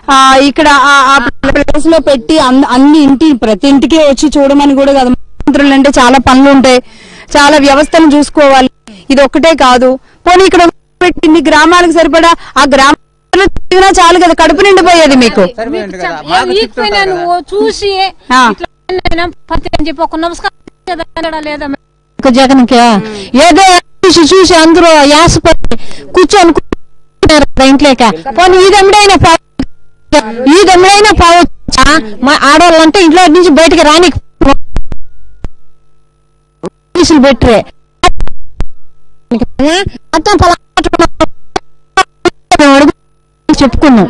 ఆ, ఇక్కడ ఆ- ఆ ప్లేస్ లో పెట్టి అన్- అన్ని ఇంటి ప్రతి ఇంటికి వచ్చి చూడమని కూడా కాదు మంత్రులు అంటే చాలా పనులు ఉంటాయి చాలా వ్యవస్థను చూసుకోవాలి ఇది ఒక్కటే కాదు పోనీ ఇక్కడ పెట్టి ఇన్ని గ్రామాలకు సరిపడా ఆ గ్రామాలు తిరిగినా చాలు కదా కడుపు నిండిపోయేది మీకు ఈకపోయినా నువ్వు చూసి ఆ. ఇట్లా అయినా పత్తి అని చెప్పి ఒక నమస్కారం చేద్దామా లేదా జగన్ కి ఏదో చూసి చూసి అందరూ యాసపడి కూర్చొని కూర్చున్నారు కదా ఇంట్లోకి పోనీ ఈ దమ్ముడైనా ఈ దమ్ముడైనా పోవచ్చా మా ఆడవాళ్ళంటే ఇంట్లో నుంచి బయటికి రాని పోలీసులు పెట్టరే మొత్తం చెప్పుకున్నాం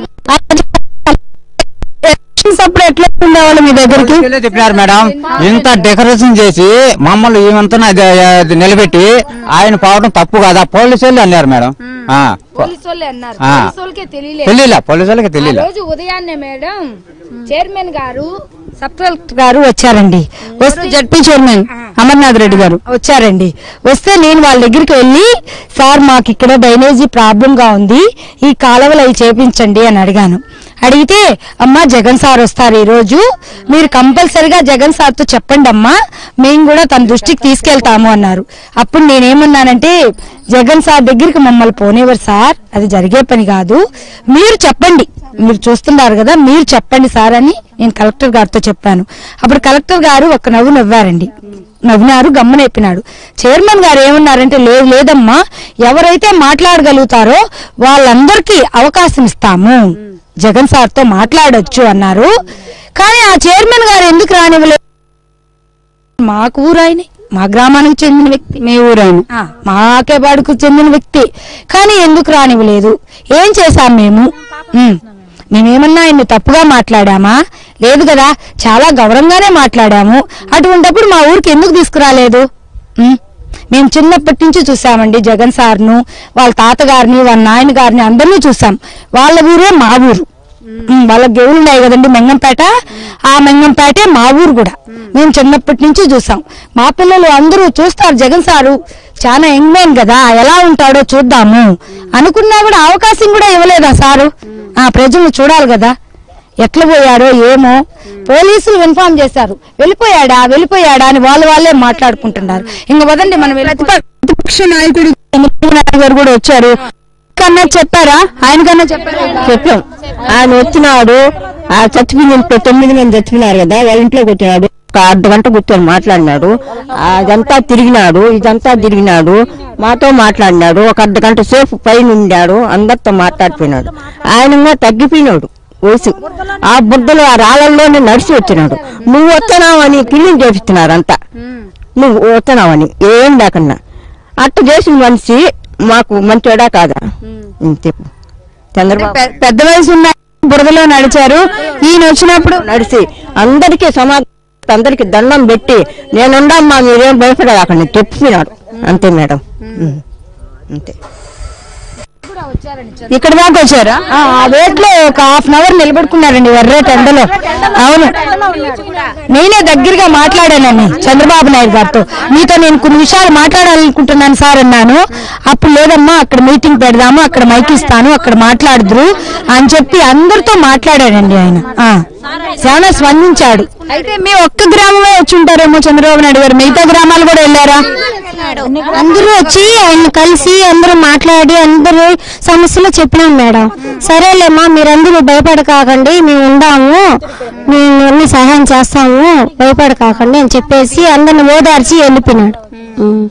ఎలక్షన్స్ అప్పుడు ఎట్లా ఉండేవాళ్ళు మీ దగ్గరికి పోలీసులే చెప్పినారు మేడం ఇంత డెకరేషన్ చేసి మమ్మల్ని ఈమంతా నిలబెట్టి ఆయన పోవడం తప్పు కదా పోలీసు వాళ్ళు అన్నారు మేడం ఆ, పోలీసు వాళ్ళే అన్నారు ఆ. పోలీసు వాళ్ళకే తెలియలేదు తెలియలే పోలీసు వాళ్ళకి ఆ తెలియలే రోజు ఉదయాన్నే మేడం చైర్మన్ గారు సబ్ కలెక్టర్ గారు వచ్చారండి వస్తే జడ్పీ చైర్మన్ అమర్నాథ్ రెడ్డి గారు వచ్చారండి వస్తే నేను వాళ్ళ దగ్గరికి వెళ్ళి సార్ మాకు ఇక్కడ డ్రైనేజీ ప్రాబ్లం గా ఉంది ఈ కాలువలు అవి చేపించండి అని అడిగాను అడిగితే అమ్మా జగన్ సార్ వస్తారు ఈ రోజు మీరు కంపల్సరిగా జగన్ సార్ తో చెప్పండి అమ్మా మేము కూడా తన దృష్టికి తీసుకెళ్తాము అన్నారు అప్పుడు నేనేమన్నానంటే జగన్ సార్ దగ్గరికి మమ్మల్ని పోనివ్వరు సార్ అది జరిగే పని కాదు మీరు చెప్పండి మీరు చూస్తున్నారు కదా మీరు చెప్పండి సార్ అని నేను కలెక్టర్ గారితో చెప్పాను అప్పుడు కలెక్టర్ గారు ఒక నవ్వు నవ్వారండి నవ్వినారు గమ్మనైపోయినాడు చైర్మన్ గారు ఏమన్నారంటే లేదు లేదమ్మా ఎవరైతే మాట్లాడగలుగుతారో వాళ్ళందరికీ అవకాశం ఇస్తాము జగన్ సార్ తో మాట్లాడొచ్చు అన్నారు కానీ ఆ చైర్మన్ గారు ఎందుకు రానివ్వలేదు మాకు ఊరాయనే మా గ్రామానికి చెందిన వ్యక్తి మీ ఊరైన ఆ, మాకేబాడుకు చెందిన వ్యక్తి కానీ ఎందుకు రానివ్వలేదు ఏం చేశాం మేము ఉమ్, మేమేమన్నా ఆయన్ని తప్పుగా మాట్లాడామా లేదు కదా చాలా గౌరవంగానే మాట్లాడాము అటువంటప్పుడు మా ఊరికి ఎందుకు తీసుకురాలేదు ఉమ్, మేము చిన్నప్పటి నుంచి చూసామండి జగన్ సార్ను వాళ్ళ తాతగారిని వాళ్ళ నాయన గారిని అందరినీ చూసాం వాళ్ళ ఊరే మా ఊరు ఉమ్, వాళ్ళ గెవులు ఉన్నాయి కదండి మెంగంపేట ఆ మెంగంపేటే మా ఊరు కూడా మేము చిన్నప్పటి నుంచి చూసాం మా పిల్లలు అందరూ చూస్తారు జగన్ సారు చాలా యంగ్ మ్యాన్ కదా ఎలా ఉంటాడో చూద్దాము అనుకున్నా కూడా అవకాశం కూడా ఇవ్వలేదా సారు ఆ ప్రజలు చూడాలి కదా ఎట్లా పోయాడో ఏమో పోలీసులు ఇన్ఫార్మ్ చేశారు వెళ్ళిపోయాడా వెళ్ళిపోయాడా అని వాళ్ళు వాళ్ళే మాట్లాడుకుంటున్నారు ఇంక వదండి మనం వెళ్ళి ప్రతిపక్ష నాయకుడు చంద్రబాబు నాయుడు గారు కూడా వచ్చారు కన్నా చెప్పారా ఆయన కన్నా చెప్పారా చెప్పాం ఆయన వచ్చినాడు ఆ చచ్చిపోయిన తొమ్మిది మంది చచ్చిపోయినారు కదా వాళ్ళ ఇంట్లో కొట్టినాడు ఒక అర్ధ గంట కూర్చొని మాట్లాడినాడు అదంతా తిరిగినాడు ఇదంతా తిరిగినాడు మాతో మాట్లాడినాడు ఒక అర్ధ గంట సేపు పైన ఉండాడు అందరితో మాట్లాడిపోయినాడు ఆయన ఇంకా తగ్గిపోయినాడు వయసు ఆ బుద్ధలు ఆ రాళ్ళల్లోనే నడిచి వచ్చినాడు నువ్వు వస్తున్నావని క్లీన్ చేపిస్తున్నారు అంతా నువ్వు వస్తున్నావని ఏం లేకుండా అట్ట చేసిన మనిషి మాకు మంచోడా కాదా ఉం, చెప్పు చంద్రబాబు పె- పెద్ద వయసు ఉన్న బురదలో నడిచారు ఈయన వచ్చినప్పుడు నడిచి అందరికీ సమాధానం అందరికి దండం పెట్టి నేనుండమ్మా మీరేం భయపడకండి చెప్పినాడు అంతే మేడం ఉం. అంతే ఇక్కడ దాకా వచ్చారా ఆ ఆ వేట్లో ఒక హాఫ్ అన్ అవర్ నిలబడుకున్నారండి వర్రేట ఎండలో అవును నేనే దగ్గరగా మాట్లాడానండి చంద్రబాబు నాయుడు గారితో మీతో నేను కొన్ని విషయాలు మాట్లాడాలనుకుంటున్నాను సార్ అన్నాను అప్పుడు లేదమ్మా అక్కడ మీటింగ్ పెడదాము అక్కడ మైక్ ఇస్తాను అక్కడ మాట్లాడుదురు అని చెప్పి అందరితో మాట్లాడాడండి ఆయన ఆ, చాలా స్పందించాడు అయితే మీ ఒక్క గ్రామమే వచ్చి ఉంటారేమో చంద్రబాబు నాయుడు గారు మిగతా గ్రామాలు కూడా వెళ్ళారా అందరూ వచ్చి ఆయన కలిసి అందరూ మాట్లాడి అందరూ సమస్యలు చెప్పినాం మేడం సరేలేమ్మా మీరందరూ భయపడకాకండి మేము ఉండాము మేము అన్ని సహాయం చేస్తాము భయపడకాకండి అని చెప్పేసి అందరిని ఓదార్చి వెళ్ళిపోయినాడు ఉం.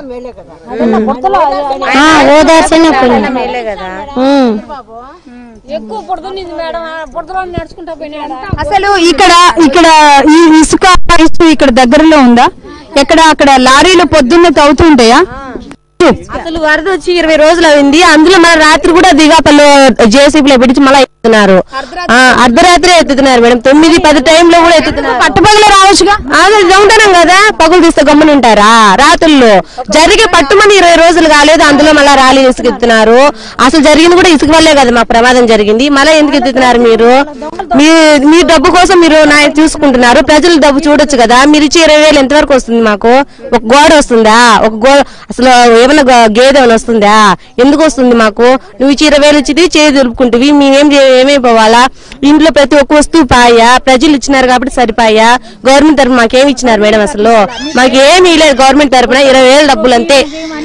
ఆ, ఓదార్చినే పోయినాడు ఉం. ఎక్కువ బుడదనింది మేడం ఆ బుడదలో నడుచుకుంటా పోయినాడా అసలు ఇక్కడ ఇక్కడ ఈ ఇసుక ఇసుక ఇక్కడ దగ్గరలో ఉందా ఎక్కడ అక్కడ లారీలు పొద్దున్నే తవ్వుతూ ఉంటాయా అసలు వరద వచ్చి ఇరవై రోజులు అయింది అందులో మన రాత్రి కూడా దిగాపల్లో జేసీబీలో పిడిచి మళ్ళీ ఎత్తుతున్నారు ఆ, అర్ధరాత్రి ఎత్తుతున్నారు మేడం తొమ్మిది పది టైంలో కూడా ఎత్తుతున్నారు పట్టుపగలే రావచ్చుగా అదే దొంగతనం కదా పగులు తీస్తే గమ్మున ఉంటారా రాత్రుల్లో జరిగే పట్టుమని ఇరవై రోజులు కాలేదు అందులో మళ్ళీ రాలి ఇసుక ఎత్తుతున్నారు అసలు జరిగింది కూడా ఇసుక వల్లే కదా మా ప్రమాదం జరిగింది మళ్ళీ ఎందుకు ఎత్తుతున్నారు మీరు మీ మీ డబ్బు కోసం మీరు నా చూసుకుంటున్నారు ప్రజల డబ్బు చూడొచ్చు కదా మీరు ఇచ్చే ఇరవై వేలు ఎంతవరకు వస్తుంది మాకు ఒక గోడ వస్తుందా ఒక గోడ అసలు ఏమైనా ఏమన్నా గ- గేదె ఏమైనా వస్తుందా ఎందుకు వస్తుంది మాకు నువ్వు ఇచ్చి ఇరవై వేలు ఇచ్చింది చేయి దులుపుకుంటువి మేమేం చే- ఏమైపోవాలా ఇంట్లో ప్రతి ఒక్క వస్తువు పాయా ప్రజలు ఇచ్చినారు కాబట్టి సరిపాయా గవర్నమెంట్ తరఫున మాకేమి ఇచ్చినారు మేడం అసలు మాకు ఏమీ లేదు గవర్నమెంట్ తరఫున ఇరవై వేలు డబ్బులు అంతే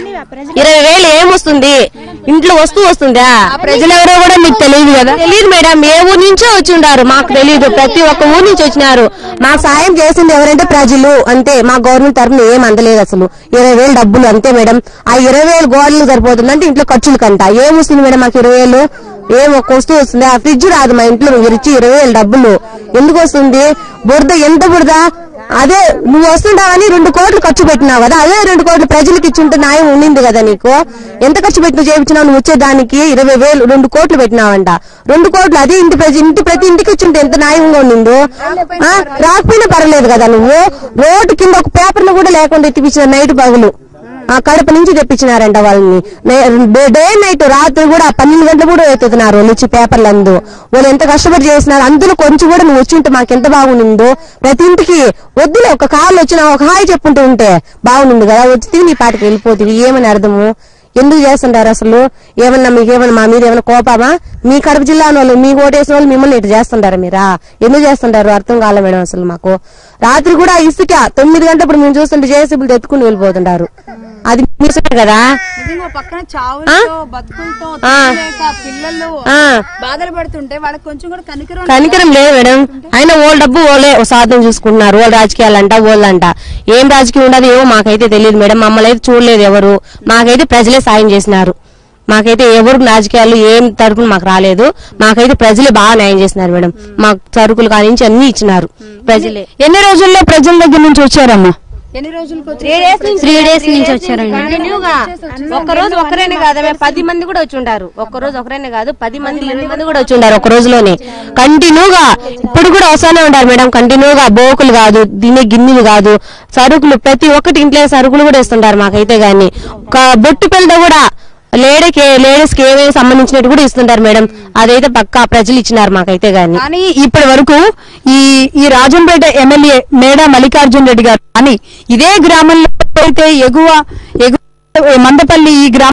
ఇరవై వేలు ఏమొస్తుంది ఇంట్లో వస్తువు వస్తుందా ప్రజలు ఎవరో కూడా మీకు తెలియదు కదా తెలియదు మేడం ఏ ఊరు నుంచో వచ్చి ఉండారు మాకు తెలియదు ప్రతి ఒక్క ఊరు నుంచి వచ్చినారు మాకు సాయం చేసింది ఎవరంటే ప్రజలు అంతే మా గవర్నమెంట్ తరఫున ఏం అందలేదు అసలు ఇరవై వేలు డబ్బులు అంతే మేడం ఆ ఇరవై వేలు గోడలు సరిపోతుందంటే ఇంట్లో ఖర్చులు కంట ఏం వస్తుంది మేడం మాకు ఇరవై వేలు ఏం ఒక వస్తువు వస్తుంది ఆ ఫ్రిడ్జ్ రాదు మా ఇంట్లో మీరు ఇచ్చి ఇరవై వేలు డబ్బులు ఎందుకు వస్తుంది బురద ఎంత బురద అదే నువ్వు వస్తుంటావని రెండు కోట్లు ఖర్చు పెట్టినావు కదా అదే రెండు కోట్లు ప్రజలకు ఇచ్చుంటే న్యాయం ఉండింది కదా నీకు ఎంత ఖర్చు పెట్టి నువ్వు చేయించినావు నువ్వు వచ్చేదానికి ఇరవై వేలు రెండు కోట్లు పెట్టినావంట రెండు కోట్లు అదే ఇంటి ప్రజ ఇంటి ప్రతి ఇంటికి ఇచ్చుంటే ఎంత న్యాయంగా ఉండిందో ఆ, రాకపోయినా పర్లేదు కదా నువ్వు రోడ్డు కింద ఒక పేపర్లు కూడా లేకుండా ఎత్తిపించిన నైట్ పగులు ఆ కడప నుంచి తెప్పించినారంట వాళ్ళని నే- డే నైట్ రాత్రి కూడా పన్నెండు గంటలు కూడా ఎత్తుతున్నారు వాళ్ళు వచ్చి పేపర్లు అందు వాళ్ళు ఎంత కష్టపడి చేసినారు అందులో కొంచెం కూడా నువ్వు వచ్చి ఉంటే మాకు ఎంత బాగుండిందో ప్రతి ఇంటికి వద్దులే ఒక కాళ్ళు వచ్చినా ఒక హాయి చెప్పుంటూ ఉంటే బాగుండింది కదా వచ్చి నీ పాటికి వెళ్ళిపోతుంది ఏమని అర్థము ఎందుకు చేస్తుంటారు అసలు ఏమన్నా మీకు ఏమన్నా మా మీద ఏమైనా కోపమా మీ కడప జిల్లా వాళ్ళు మీకు ఓటేసిన వాళ్ళు మిమ్మల్ని ఇటు చేస్తుంటారా మీరా ఎందుకు చేస్తుంటారు అర్థం కాలే మేడం అసలు మాకు రాత్రి కూడా ఇసుక తొమ్మిది గంటప్పుడు మేము చూస్తుంటే జేసీబీలు ఎత్తుకుని వెళ్ళిపోతుంటారు అది మీరు కదా నిజంగా పక్కన చావులతో బతుకులతో తినలేక పిల్లలు ఆ. బాధలు పడుతుంటే వాళ్ళకి కొంచెం కూడా కనికరం కనికరం లేదు మేడం ఆయన వాళ్ళ డబ్బు వాళ్ళే సాధన చూసుకుంటున్నారు వాళ్ళ రాజకీయాలంట వాళ్ళంట ఏం రాజకీయం ఉండదు ఏమో మాకైతే తెలియదు మేడం మమ్మల్ని అయితే చూడలేదు ఎవరు మాకైతే ప్రజలే సాయం చేసినారు మాకైతే ఎవరు రాజకీయాలు ఏం తరపున మాకు రాలేదు మాకైతే ప్రజలే బాగా న్యాయం చేసినారు మేడం మాకు సరుకులు కానించి అన్ని ఇచ్చినారు ప్రజలే ఎన్ని రోజుల్లో ప్రజల దగ్గర నుంచి వచ్చారమ్మా ఎన్ని రోజులకు త్రీ డేస్ నుంచి వచ్చారండి కంటిన్యూగా ఒక్క రోజు ఒకరేనే కాదు మేము పది మంది కూడా వచ్చి ఉంటారు ఒక్క రోజు ఒకరేనే కాదు పది మంది ఇరవై మంది కూడా వచ్చి ఉంటారు ఒక రోజులోనే కంటిన్యూగా ఇప్పుడు కూడా వస్తానే ఉంటారు మేడం కంటిన్యూగా బోకులు కాదు తినే గిన్నెలు కాదు సరుకులు ప్రతి ఒక్కటి ఇంట్లో సరుకులు కూడా ఇస్తుంటారు మాకైతే గాని ఒక బొట్టు పిల్లద కూడా లేడీకి లేడీస్ కి ఏమేమి సంబంధించినట్టు కూడా ఇస్తుంటారు మేడం అదైతే పక్కా ప్రజలు ఇచ్చినారు మాకైతే గాని కానీ ఇప్పటి వరకు ఈ ఈ రాజంపేట ఎమ్మెల్యే మేడా మల్లికార్జున్ రెడ్డి గారు కానీ ఇదే గ్రామంలో అయితే ఎగువ ఎగువ మందపల్లి ఈ గ్రామం